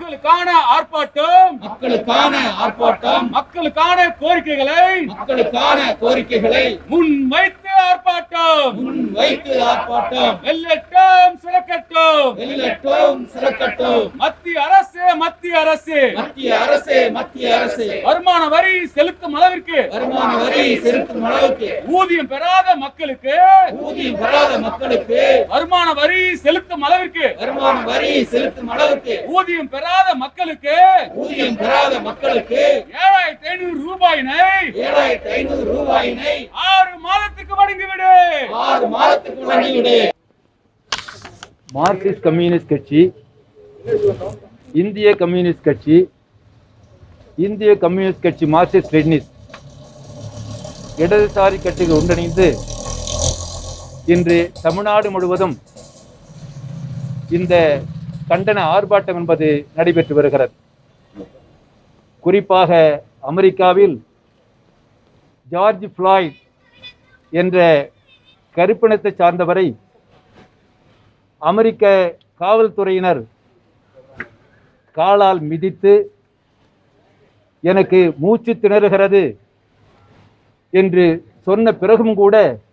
மக்களுக்கான ஆர்ப்பாட்டம் மக்களுக்கான ஆர்ப்பாட்டம் மக்களுக்கான கோரிக்கைகளை மக்களுக்கான கோரிக்கைகளை முன்வைத்து ஆர்ப்பாட்டம் முன் வைத்து ஆர்ப்பாட்டம் வெல்லட்டும் சிறக்கட்டும் வெல்லட்டும் சிறக்கட்டும் மத்திய அரசு மத்திய அரசு மத்திய அரசு மத்திய அரசு வருமான வரி செலுத்தும் அளவிற்கு வருமான வரி செலுத்தும் அளவுக்கு ஊதியம் பெறாத மக்களுக்கு ஊதியம் பெறாத மக்களுக்கு வருமான வரி செலுத்தும் அளவிற்கு வருமான வரி செலுத்தும் அளவுக்கு ஊதியம் பெறாத மக்களுக்கு ஊதியம் பெறாத மக்களுக்கு ஏழாயிரத்தி ஐநூறு ரூபாயினை ஏழாயிரத்தி ஐநூறு ரூபாயினை ஆறு மாதத்துக்கு வழங்கிவிடு ஆறு மாதத்துக்கு வழங்கிவிடு மார்க்சிஸ்ட் கம்யூனிஸ்ட் கட்சி இந்திய கம்யூனிஸ்ட் கட்சி இந்திய கம்யூனிஸ்ட் கட்சி மார்க்சிஸ்ட் லெனினிஸ்ட் இடதுசாரி கட்சிகள் ஒன்றிணைந்து இன்று தமிழ்நாடு முழுவதும் இந்த கண்டன ஆர்ப்பாட்டம் என்பது நடைபெற்று வருகிறது குறிப்பாக அமெரிக்காவில் ஜார்ஜ் ஃப்ளாய்ட் என்ற கருப்பினத்தை சார்ந்தவரை அமெரிக்க காவல்துறையினர் காலால் மிதித்து எனக்கு மூச்சு திணறுகிறது என்று சொன்ன பிறகும் கூட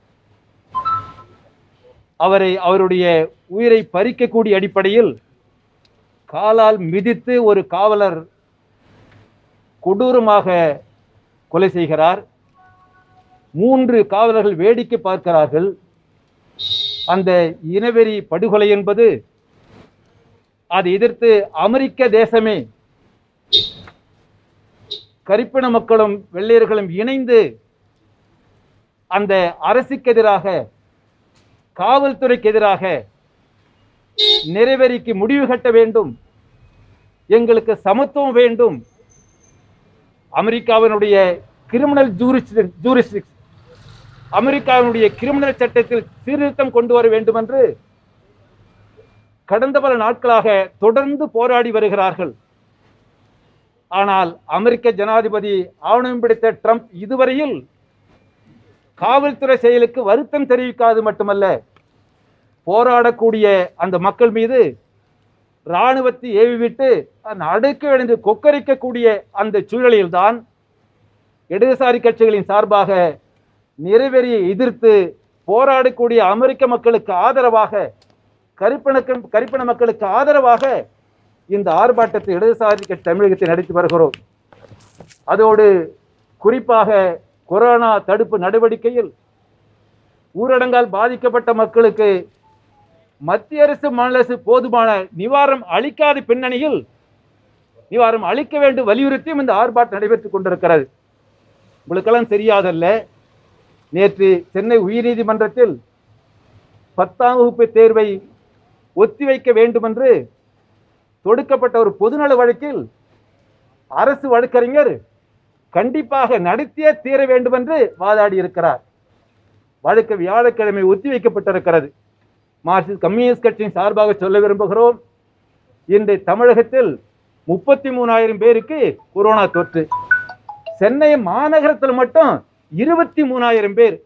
அவரை அவருடைய உயிரை பறிக்கக்கூடிய அடிப்படையில் காலால் மிதித்து ஒரு காவலர் கொடூரமாக கொலை செய்கிறார் மூன்று காவலர்கள் வேடிக்கை பார்க்கிறார்கள் அந்த இனவெறி படுகொலை என்பது அதை எதிர்த்து அமெரிக்க தேசமே கருப்பின மக்களும் வெள்ளையர்களும் இணைந்து அந்த அரசுக்கு எதிராக காவல்துறைக்கு எதிராக நிறைவேறிக்கு முடிவு கட்ட வேண்டும் எங்களுக்கு சமத்துவம் வேண்டும் அமெரிக்காவினுடைய கிரிமினல் ஜூரிஸ்டிக் ஜூரிஸ்டிக்ஸ் அமெரிக்காவினுடைய கிரிமினல் சட்டத்தில் சீர்திருத்தம் கொண்டு வர வேண்டும் என்று கடந்த பல நாட்களாக தொடர்ந்து போராடி வருகிறார்கள் ஆனால் அமெரிக்க ஜனாதிபதி ஆவணம் பிடித்த ட்ரம்ப் இதுவரையில் காவல்துறை செயலுக்கு வருத்தம் தெரிவிக்காது மட்டுமல்ல போராடக்கூடிய அந்த மக்கள் மீது இராணுவத்தை ஏவிவிட்டு அடுக்க எழுந்து கொக்கரிக்கக்கூடிய அந்த சூழலில்தான் இடதுசாரி கட்சிகளின் சார்பாக நிறைவேறியை எதிர்த்து போராடக்கூடிய அமெரிக்க மக்களுக்கு ஆதரவாக கருப்பிணக்க கருப்பின மக்களுக்கு ஆதரவாக இந்த ஆர்ப்பாட்டத்தை இடதுசாரி கட்சி தமிழகத்தில் நடத்தி வருகிறோம் அதோடு குறிப்பாக கொரோனா தடுப்பு நடவடிக்கையில் ஊரடங்கால் பாதிக்கப்பட்ட மக்களுக்கு மத்திய அரசு மாநில அரசு போதுமான நிவாரணம் அளிக்காத பின்னணியில் நிவாரணம் அளிக்க வேண்டும் வலியுறுத்தியும் இந்த ஆர்ப்பாட்டம் நடைபெற்றுக் கொண்டிருக்கிறது உங்களுக்கெல்லாம் தெரியாதல்ல நேற்று சென்னை உயர்நீதிமன்றத்தில் பத்தாம் வகுப்பு தேர்வை ஒத்திவைக்க வேண்டும் என்று தொடுக்கப்பட்ட ஒரு பொதுநல வழக்கில் அரசு வழக்கறிஞர் கண்டிப்பாக நடத்தியே தீர வேண்டும் என்று வாதாடி இருக்கிறார் வழக்கு வியாழக்கிழமை ஒத்திவைக்கப்பட்டிருக்கிறது மார்க்சிஸ்ட் கம்யூனிஸ்ட் கட்சியின் சார்பாக சொல்ல விரும்புகிறோம் இன்று தமிழகத்தில் முப்பத்தி மூணாயிரம் பேருக்கு கொரோனா தொற்று சென்னை மாநகரத்தில் மட்டும் இருபத்தி மூணாயிரம் பேர்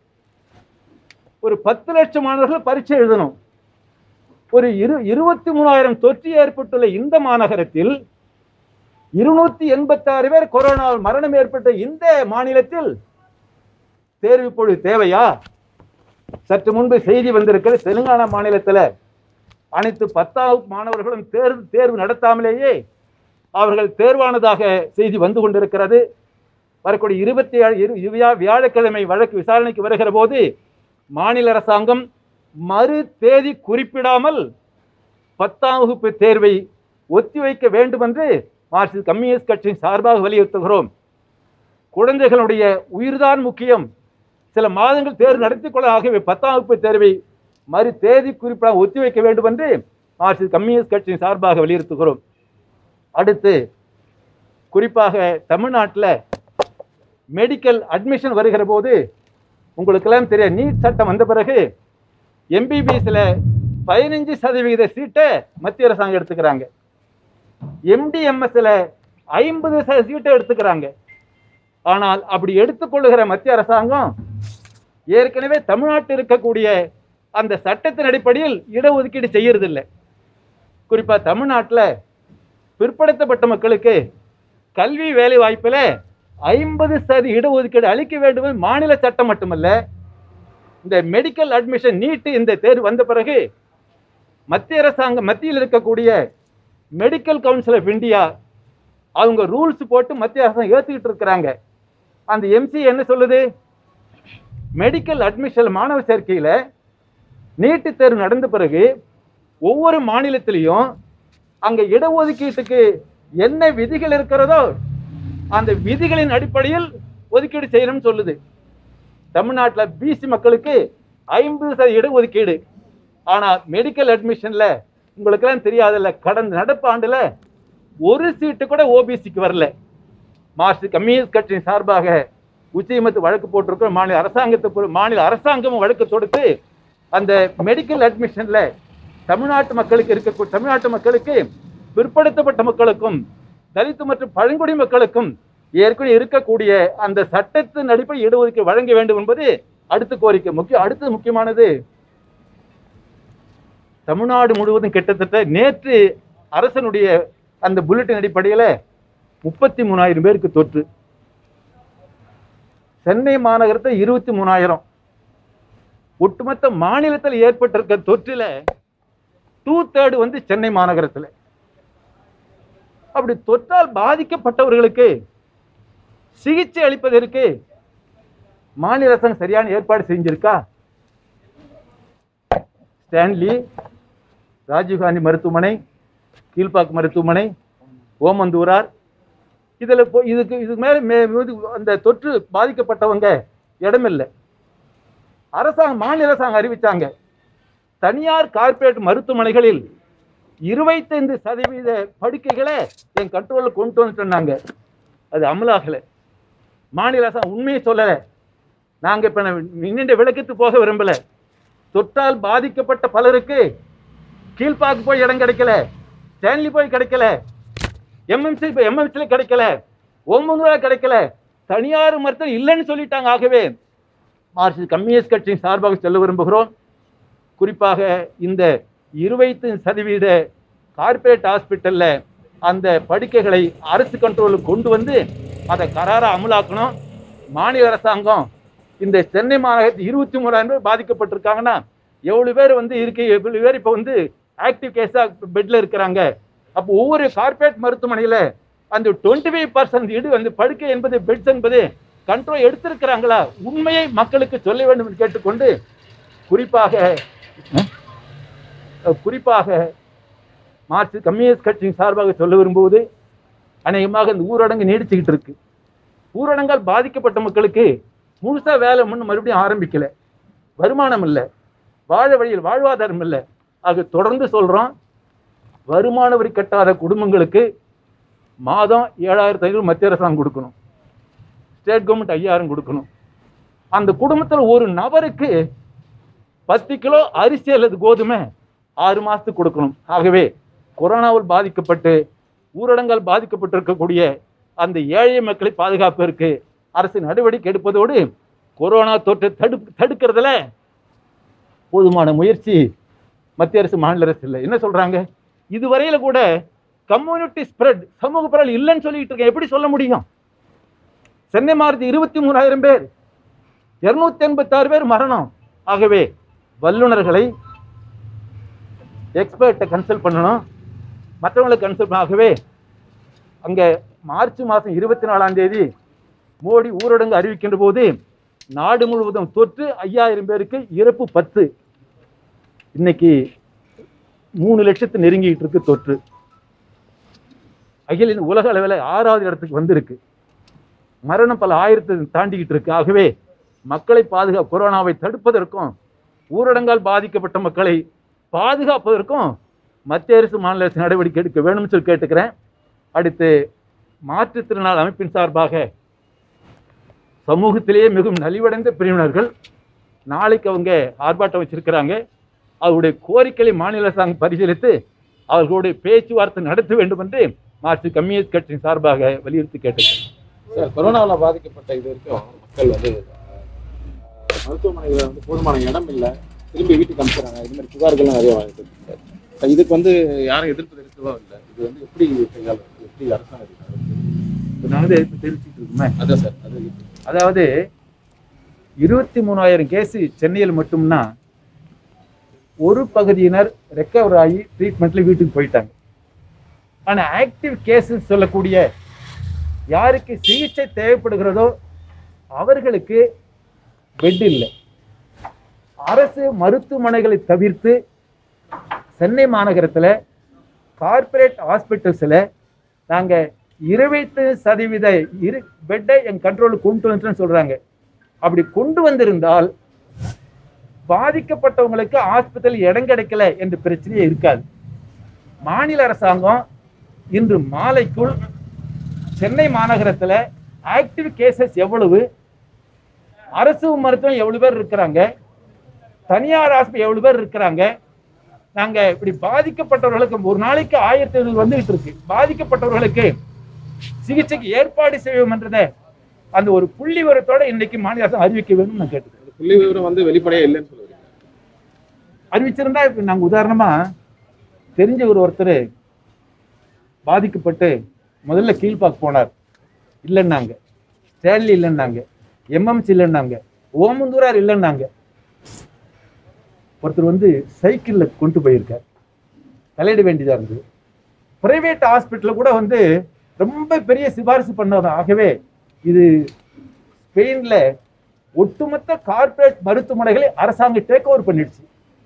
ஒரு பத்து லட்சம் மாணவர்கள் பரீட்சை எழுதணும் ஒரு இரு இருபத்தி மூணாயிரம் தொற்று ஏற்பட்டுள்ள இந்த மாநகரத்தில் இருநூத்தி எண்பத்தாறு பேர் கொரோனாவில் மரணம் ஏற்பட்ட இந்த மாநிலத்தில் தேர்வு பொழுது தேவையா சற்று முன்பு செய்தி வந்திருக்கிறது தெலுங்கானா மாநிலத்தில் அனைத்து பத்தாவது மாணவர்களும் தேர்வு தேர்வு நடத்தாமலேயே அவர்கள் தேர்வானதாக செய்தி வந்து கொண்டிருக்கிறது வரக்கூடிய இருபத்தி ஏழு இரு வியா- வியாழக்கிழமை வழக்கு விசாரணைக்கு வருகிற போது மாநில அரசாங்கம் மறு தேதி குறிப்பிடாமல் பத்தாம் வகுப்பு தேர்வை ஒத்திவைக்க வேண்டும் என்று மார்க்சிஸ்ட் கம்யூனிஸ்ட் கட்சியின் சார்பாக வலியுறுத்துகிறோம் குழந்தைகளுடைய உயிர்தான் முக்கியம் சில மாதங்கள் தேர்வு நடத்திக் கொள்ள ஆகவே பத்தாம் வகுப்பு தேர்வை மறு தேதி குறிப்பிடாமல் ஒத்திவைக்க வேண்டும் என்று மார்க்சிஸ்ட் கம்யூனிஸ்ட் கட்சியின் சார்பாக வலியுறுத்துகிறோம் அடுத்து குறிப்பாக தமிழ்நாட்டில் மெடிக்கல் அட்மிஷன் வருகிற போது உங்களுக்கெல்லாம் தெரியும் நீட் சட்டம் வந்த பிறகு எம்பிபிஎஸ்ல பதினஞ்சு சதவிகித சீட்டை மத்திய அரசாங்கம் எடுத்துக்கிறாங்க எம்டிஎம்எஸ்ல ஐம்பது சீட்டை எடுத்துக்கிறாங்க ஆனால் அப்படி எடுத்துக்கொள்ளுகிற மத்திய அரசாங்கம் ஏற்கனவே தமிழ்நாட்டில் இருக்கக்கூடிய அந்த சட்டத்தின் அடிப்படையில் இடஒதுக்கீடு செய்யறதில்லை குறிப்பாக தமிழ்நாட்டில் பிற்படுத்தப்பட்ட மக்களுக்கு கல்வி வேலை வாய்ப்பில் ஐம்பது சதவீத இடஒதுக்கீடு அளிக்க வேண்டும் என்று மாநில சட்டம் மட்டுமல்ல இந்த மெடிக்கல் அட்மிஷன் நீட்டு இந்த தேர்வு வந்த பிறகு மத்திய அரசாங்கம் மத்தியில் இருக்கக்கூடிய மெடிக்கல் கவுன்சில் ஆஃப் இந்தியா அவங்க ரூல்ஸ் போட்டு மத்திய அரசாங்கம் ஏற்றுக்கிட்டு இருக்கிறாங்க அந்த எம்சி என்ன சொல்லுது மெடிக்கல் அட்மிஷன் மாணவர் சேர்க்கையில் நீட்டு தேர்வு நடந்த பிறகு ஒவ்வொரு மாநிலத்திலையும் அங்கே இடஒதுக்கீட்டுக்கு என்ன விதிகள் இருக்கிறதோ அந்த விதிகளின் அடிப்படையில் ஒதுக்கீடு செய்யணும்னு சொல்லுது தமிழ்நாட்டில் பிசி மக்களுக்கு ஐம்பது சதவீத இடஒதுக்கீடு ஆனால் மெடிக்கல் அட்மிஷனில் உங்களுக்கெல்லாம் தெரியாதுல்ல கடந்த நடப்பாண்டில் ஒரு சீட்டு கூட ஓபிசிக்கு வரல மார்க்சிஸ்ட் கம்யூனிஸ்ட் கட்சியின் சார்பாக உச்சநீதிமன்றத்தில் வழக்கு போட்டிருக்கோம் மாநில அரசாங்கத்தை பொறு- மாநில அரசாங்கமும் வழக்கு தொடுத்து அந்த மெடிக்கல் அட்மிஷனில் தமிழ்நாட்டு மக்களுக்கு இருக்க தமிழ்நாட்டு மக்களுக்கு பிற்படுத்தப்பட்ட மக்களுக்கும் தலித்து மற்றும் பழங்குடி மக்களுக்கும் ஏற்கனவே இருக்கக்கூடிய அந்த சட்டத்தின் அடிப்படை இடஒதுக்கீடு வழங்க வேண்டும் என்பது அடுத்த கோரிக்கை முக்கிய அடுத்தது முக்கியமானது தமிழ்நாடு முழுவதும் கிட்டத்தட்ட நேற்று அரசனுடைய அந்த புல்லட்டின் அடிப்படையில் முப்பத்தி மூணாயிரம் பேருக்கு தொற்று சென்னை மாநகரத்தில் இருபத்தி மூணாயிரம் ஒட்டுமொத்த மாநிலத்தில் ஏற்பட்டிருக்க தொற்றில டூ தேர்டு வந்து சென்னை மாநகரத்தில் அப்படி தொற்றால் பாதிக்கப்பட்டவர்களுக்கு சிகிச்சை அளிப்பதற்கு மாநில அரசாங்கம் சரியான ஏற்பாடு செஞ்சிருக்கா ஸ்டான்லி ராஜீவ்காந்தி மருத்துவமனை கீழ்ப்பாக்கு மருத்துவமனை ஓமந்தூரார் இதில் இப்போ இதுக்கு இதுக்கு மேலே மே இது அந்த தொற்று பாதிக்கப்பட்டவங்க இடமில்லை அரசாங்கம் மாநில அரசாங்கம் அறிவிச்சாங்க தனியார் கார்ப்பரேட் மருத்துவமனைகளில் இருபத்தைந்து சதவீத படுக்கைகளை என் கண்ட்ரோலில் கொண்டு வந்துட்டோம்னாங்க அது அமலாகலை மாநில அரசாங்கம் உண்மையை சொல்லலை நாங்கள் இப்போ இன்னின்ற விளக்கத்து போக விரும்பலை தொற்றால் பாதிக்கப்பட்ட பலருக்கு கீழ்ப்பாக்கு போய் இடம் கிடைக்கல ஸ்டான்லி போய் கிடைக்கல எம்எம்சி இப்போ எம்எம்சியில் கிடைக்கல ஓமந்தூரா கிடைக்கல தனியார் மருத்துவம் இல்லைன்னு சொல்லிட்டாங்க ஆகவே மார்க்சிஸ்ட் கம்யூனிஸ்ட் கட்சியின் சார்பாக சொல்ல விரும்புகிறோம் குறிப்பாக இந்த இருபத்தி சதவீத கார்ப்பரேட் ஹாஸ்பிட்டலில் அந்த படுக்கைகளை அரசு கண்ட்ரோலுக்கு கொண்டு வந்து அதை கராராக அமலாக்கணும் மாநில அரசாங்கம் இந்த சென்னை மாநகரத்தில் இருபத்தி மூணாயிரம் பேர் பாதிக்கப்பட்டிருக்காங்கன்னா எவ்வளோ பேர் வந்து இருக்கு எவ்வளோ பேர் இப்போ வந்து ஆக்டிவ் கேஸாக பெட்டில் இருக்கிறாங்க அப்போ ஒவ்வொரு கார்ப்பரேட் மருத்துவமனையில் அந்த டுவெண்ட்டி ஃபைவ் பர்சன்ட் இடு வந்து படுக்கை என்பது பெட்ஸ் என்பது கண்ட்ரோல் எடுத்திருக்கிறாங்களா உண்மையை மக்களுக்கு சொல்ல வேண்டும் என்று கேட்டுக்கொண்டு குறிப்பாக அஹ், குறிப்பாக மார்க்சிஸ்ட் கம்யூனிஸ்ட் கட்சியின் சார்பாக சொல்ல விரும்புவது அநேகமாக இந்த ஊரடங்கு நீடிச்சுக்கிட்டு இருக்கு ஊரடங்கால் பாதிக்கப்பட்ட மக்களுக்கு முழுசா வேலை முன்னு மறுபடியும் ஆரம்பிக்கல வருமானம் இல்லை வாழ வழியில் வாழ்வாதாரம் இல்லை ஆக தொடர்ந்து சொல்றோம் வருமான வரி கட்டாத குடும்பங்களுக்கு மாதம் ஏழாயிரத்தி ஐநூறு மத்திய அரசாங்கம் கொடுக்கணும் ஸ்டேட் கவர்மெண்ட் ஐயாயிரம் கொடுக்கணும் அந்த குடும்பத்தில் ஒரு நபருக்கு பத்து கிலோ அரிசி அல்லது கோதுமை ஆறு மாதத்துக்கு கொடுக்கணும் ஆகவே கொரோனாவில் பாதிக்கப்பட்டு ஊரடங்கால் பாதிக்கப்பட்டிருக்கக்கூடிய அந்த ஏழை மக்களை பாதுகாப்பதற்கு அரசு நடவடிக்கை எடுப்பதோடு கொரோனா தொற்றை தடு தடுக்கிறதுல போதுமான முயற்சி மத்திய அரசு மாநில அரசு இல்லை என்ன சொல்றாங்க இதுவரையில கூட கம்யூனிட்டி ஸ்ப்ரெட் சமூக பரவல் இல்லைன்னு சொல்லிட்டு இருக்கேன் எப்படி சொல்ல முடியும் சென்னை மாவட்டத்தில் இருபத்தி மூணாயிரம் பேர் இருநூத்தி எண்பத்தாறு பேர் மரணம் ஆகவே வல்லுநர்களை எக்ஸ்பர்ட்டை கன்சல்ட் பண்ணணும் மற்றவங்களை கன்சல்ட் பண்ண ஆகவே அங்கே மார்ச் மாதம் இருபத்தி நாலாம் தேதி மோடி ஊரடங்கு அறிவிக்கின்ற போது நாடு முழுவதும் தொற்று ஐயாயிரம் பேருக்கு இறப்பு பத்து இன்னைக்கு மூணு லட்சத்து நெருங்கிட்டு இருக்கு தொற்று அகில உலக அளவில் ஆறாவது இடத்துக்கு வந்திருக்கு மரணம் பல ஆயிரத்தை தாண்டிக்கிட்டு இருக்கு ஆகவே மக்களை பாதுகா கொரோனாவை தடுப்பதற்கும் ஊரடங்கால் பாதிக்கப்பட்ட மக்களை பாதுகாப்பதற்கும் மத்திய அரசு மாநில அரசு நடவடிக்கை எடுக்க வேணும்னு சொல்லி கேட்டுக்கிறேன் அடுத்து மாற்றுத்திறனாளர் அமைப்பின் சார்பாக சமூகத்திலேயே மிகவும் நலிவடைந்த பிரிவினர்கள் நாளைக்கு அவங்க ஆர்ப்பாட்டம் வச்சிருக்கிறாங்க அவருடைய கோரிக்கைகளை மாநில அரசாங்கம் பரிசீலித்து அவர்களுடைய பேச்சுவார்த்தை நடத்த வேண்டும் என்று மார்க்சிஸ்ட் கம்யூனிஸ்ட் கட்சியின் சார்பாக வலியுறுத்தி கேட்டுக்கிறேன் சார் கொரோனாவில் பாதிக்கப்பட்ட இது வரைக்கும் மக்கள் வந்து அஹ், மருத்துவமனையில் வந்து போதுமான இடம் இல்லை திரும்பி வீட்டுக்கு அனுப்புறாங்க இது மாதிரி புகார்கள்லாம் நிறைய வாங்கிட்டு இருக்கு சார் இப்ப இதுக்கு வந்து யாரும் எதிர்ப்பு தெரிவிக்கவோ இல்லை இது வந்து எப்படி கையாளுறது எப்படி அரசாங்கம் இப்ப நான் வந்து இப்ப தெரிவிச்சுட்டு இருக்குமே அதான் சார் அது அதாவது இருபத்தி மூணாயிரம் கேஸ் சென்னையில் மட்டும்னா ஒரு பகுதியினர் ரெக்கவர் ஆகி ட்ரீட்மெண்ட்ல வீட்டுக்கு போயிட்டாங்க ஆனா ஆக்டிவ் கேசஸ் சொல்லக்கூடிய யாருக்கு சிகிச்சை தேவைப்படுகிறதோ அவர்களுக்கு பெட் இல்லை அரசு மருத்துவமனைகளை தவிர்த்து சென்னை மாநகரத்தில் கார்ப்பரேட் ஹாஸ்பிட்டல்ஸில் நாங்கள் இருபத்தி சதவீத இரு பெட்டை என் கண்ட்ரோலுக்கு கொண்டு வந்துட்டோம்னு சொல்கிறாங்க அப்படி கொண்டு வந்திருந்தால் பாதிக்கப்பட்டவங்களுக்கு ஆஸ்பத்திரி இடம் கிடைக்கல என்ற பிரச்சனையே இருக்காது மாநில அரசாங்கம் இன்று மாலைக்குள் சென்னை மாநகரத்தில் ஆக்டிவ் கேசஸ் எவ்வளவு அரசு மருத்துவம் எவ்வளவு பேர் இருக்கிறாங்க தனியார் ஆஸ்பத்திரி எவ்வளவு பேர் இருக்கிறாங்க நாங்க இப்படி பாதிக்கப்பட்டவர்களுக்கு ஒரு நாளைக்கு ஆயிரத்தி ஐநூறு வந்துகிட்டு இருக்கு பாதிக்கப்பட்டவர்களுக்கு சிகிச்சைக்கு ஏற்பாடு செய்வோம் என்றதை அந்த ஒரு புள்ளி விவரத்தோட இன்னைக்கு மாநில அரசு அறிவிக்க வேண்டும் நான் கேட்டுக்கிறேன் அந்த புள்ளி விவரம் வந்து வெளிப்படையா இல்லைன்னு சொல்லுவீங்க அறிவிச்சிருந்தா இப்ப நாங்க உதாரணமா தெரிஞ்ச ஒரு ஒருத்தர் பாதிக்கப்பட்டு முதல்ல கீழ்பாக் போனார் இல்லைன்னாங்க ஸ்டான்லி இல்லைன்னாங்க எம்எம்சி இல்லைன்னாங்க ஓமந்தூரார் இல்லைன்னாங்க ஒருத்தர் வந்து சைக்கிளில் கொண்டு போயிருக்கார் தலையிட வேண்டியதாக இருந்தது பிரைவேட் ஹாஸ்பிட்டலில் கூட வந்து ரொம்ப பெரிய சிபாரிசு பண்ணது ஆகவே இது ஸ்பெயினில் ஒட்டுமொத்த கார்ப்பரேட் மருத்துவமனைகளை அரசாங்கம் டேக் ஓவர் பண்ணிடுச்சு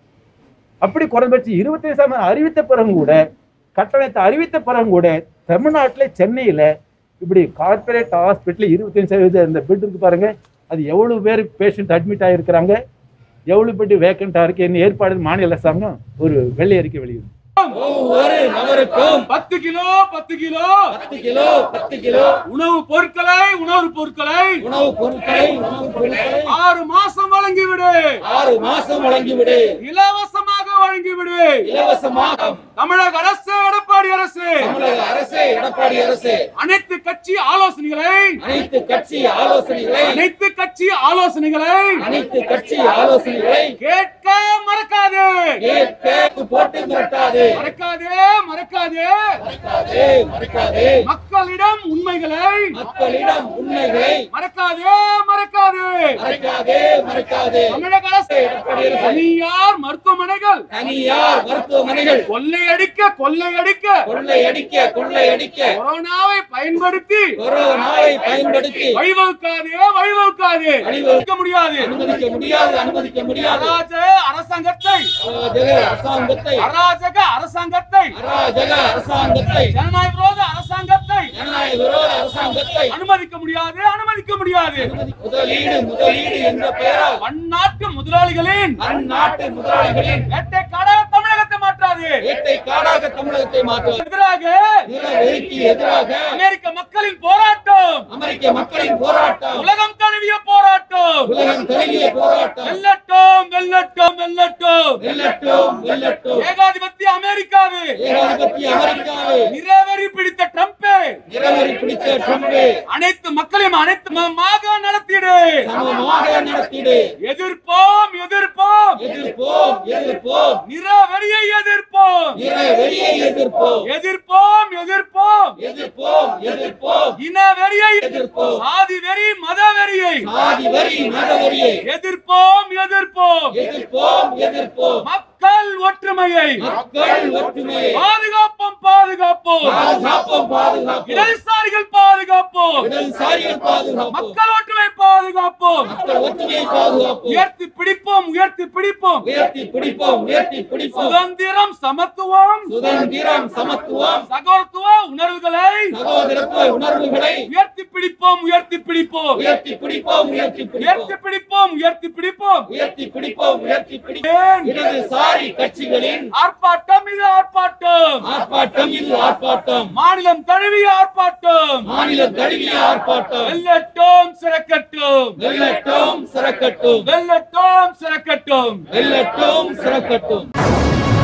அப்படி குறைந்தபட்சம் இருபத்தி சதவீதம் அறிவித்த பிறகும் கூட கட்டணத்தை அறிவித்த பிறகும் கூட தமிழ்நாட்டில் சென்னையில் இப்படி கார்ப்பரேட் ஹாஸ்பிட்டல் இருபத்தஞ்சு சதவீதம் இந்த பெட் இருக்கு பாருங்க அது எவ்வளவு பேர் பேஷண்ட் அட்மிட் ஆகிருக்கிறாங்க எவ்வளவு பெட் வேக்கண்டாக இருக்கு என்ன ஏற்பாடு மாநில அரசாங்கம் ஒரு வெள்ளை அறிக்கை வெளியிடும் ஒவ்வொரு நபருக்கும் பத்து கிலோ பத்து கிலோ பத்து கிலோ பத்து கிலோ உணவு பொருட்களை உணவு பொருட்களை உணவுப் பொருட்களை உணவுப் பொருட்களை ஆறு மாசம் வழங்கிவிடு ஆறு மாசம் வழங்கிவிடு இலவசமாக வழங்கிவிடு இலவசமாக தமிழக அரசு எடப்பாடி அரசு தமிழக அரசு எடப்பாடி அரசு அனைத்து கட்சி ஆலோசனைகளை அனைத்து கட்சி ஆலோசனைகளை அனைத்து கட்சி ஆலோசனைகளை அனைத்து கட்சி ஆலோசனைகளை கேட்க மறக்காது கேட்க போட்டு மிரட்டாது மறக்காதே மறக்காதே மறக்காதே மறக்காதே மக்களிடம் உண்மைகளை மக்களிடம் உண்மைகளை மறக்காதே மறக்காதே மறைக்காதே மறைக்காதே தமிழக அரசு எடப்பாடி அரசு தனியார் மருத்துவமனைகள் தனியார் மருத்துவமனைகள் கொள்ளையடிக்க கொள்ளையடிக்க கொள்ளையடிக்க கொள்ளையடிக்க கொரோனாவை பயன்படுத்தி கொரோனாவை பயன்படுத்தி வழிவகுக்காதே வழிவகுக்காதே வழிவகுக்க முடியாது அனுமதிக்க முடியாது அனுமதிக்க முடியாது அராஜக அரசாங்கத்தை அராஜக அரசாங்கத்தை அராஜக அரசாங்கத்தை அராஜக அரசாங்கத்தை ஜனநாயக விரோத அரசாங்கத்தை ஜனநாயக விரோத அரசாங்கத்தை அனுமதிக்க முடியாது அனுமதிக்க முடியாது அனுமதி- முதலீடு முதலீடு என்ற பெயரால் பன்னாட்டு முதலாளிகளின் அந்நாட்டு முதலாளிகளின் வேட்டைக்காடாக தமிழகத்தை மாற்றாது வேட்டை காடாக தமிழகத்தை மாற்றுவது எதிராக வெறிக்கு எதிராக அமெரிக்க மக்களின் போராட்டம் அமெரிக்க மக்களின் போராட்டம் உலகம் தழுவிய போராட்டம் உலகம் தழுவிய போராட்டம் வெல்லட்டும் வெல்லட்டும் வெல்லட்டும் வெல்லட்டும் வெல்லட்டும் ஏகாதிபத்திய அமெரிக்காவு ஏகாதிபத்திய அமெரிக்காவை நிறவெறி பிடித்த ட்ரம்பே நிறவரி பிடித்த ட்ரம்பே அனைத்து மக்களையும் அனைத்து மதமாக நடத்திடு சமமாக நடத்திடு எதிர்ப்போம் எதிர்ப்போம் எதிர்ப்போம் எதிர்ப்போம் நிறவெறியை எதிர்ப்போம் நிற வெறியை எதிர்ப்போம் எதிர்ப்போம் எதிர்ப்போம் எதிர்ப்போம் எதிர்ப்போம் இன வெறியை எதிர்ப்போம் சாதி வெறி மத வெறியை சாதி வரி மத வரியை எதிர்ப்போம் எதிர்ப்போம் எதிர்ப்போம் எதிர்ப்போம் மக்கள் ஒற்றுமையை மக்கள் ஒற்றுமையை பாதுகாப்போம் பாதுகாப்போம் பாதுகாப்போம் பாதுகாப்போம் இடதுசாரிகள் பாதுகாப்போம் இடதுசாரிகள் பாதுகாப்போம் மக்கள் ஒற்றுமை பாதுகாப்போம் மக்கள் ஒற்றுமையை பாதுகாப்போம் உயர்த்தி பிடிப்போம் உயர்த்தி பிடிப்போம் உயர்த்தி பிடிப்போம் உயர்த்தி பிடிப்போம் சுதந்திரம் சமத்துவம் சுதந்திரம் சமத்துவம் சகோதரத்துவ உணர்வுகளை சகோதரத்துவ உணர்வுகளை உயர்த்தி பிடிப்போம் உயர்த்தி பிடிப்போம் உயர்த்தி பிடிப்போம் உயர்த்தி உயர்த்தி பிடிப்போம் பிடிப்போம் உயர்த்தி பிடிப்போம் உயர்த்தி பிடிப்போம் உயர்த்தி பிடிப்போம் ஏன்? இடதுசாரி கட்சிகளின் ஆர்ப்பாட்டம் இது ஆர்ப்பாட்டம் ஆர்ப்பாட்டம் இது ஆர்ப்பாட்டம் மாநிலம் தழுவிய ஆர்ப்பாட்டம் மாநிலம் தழுவிய ஆர்ப்பாட்டம் வெல்லட்டும் சிறக்கட்டும் வெல்லட்டும் சிறக்கட்டும் வெல்லட்டும் சிறக்கட்டும் வெல்லட்டும் சிறக்கட்டும்